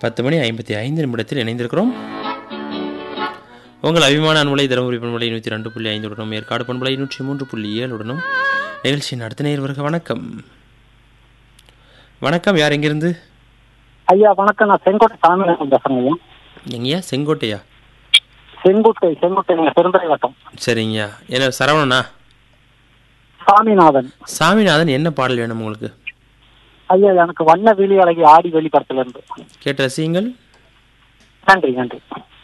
பத்து மணி ஐம்பத்தி ஐந்து நிமிடத்தில் இணைந்திருக்கிறோம் உங்கள் அபிமான அன்பலை தருமபுரி பண்பலை நூற்றி ரெண்டு புள்ளி ஐந்துடனும் ஏற்காடு பண்பலை நூற்றி மூன்று புள்ளி ஏழுடனும் நிகழ்ச்சியின் அடுத்த நேர்வர்கள் வணக்கம் வணக்கம் யார் எங்கிருந்து ஐயா வணக்கம் நான் செங்கோட்டை சாமிநாதன் பேசுறேங்க ஐயா எங்கய்யா செங்கோட்டையா செங்குட்டை செங்குட்டை நீங்க பெருந்துறை வட்டம் சரிங்கய்யா என்ன சரவணனா சாமிநாதன் சாமிநாதன் என்ன பாடல் வேணும் உங்களுக்கு ஐயா எனக்கு வண்ண வெளி அழகி ஆடி வெளி படத்துல இருந்து கேட்ட ரசியுங்கள் நன்றி நன்றி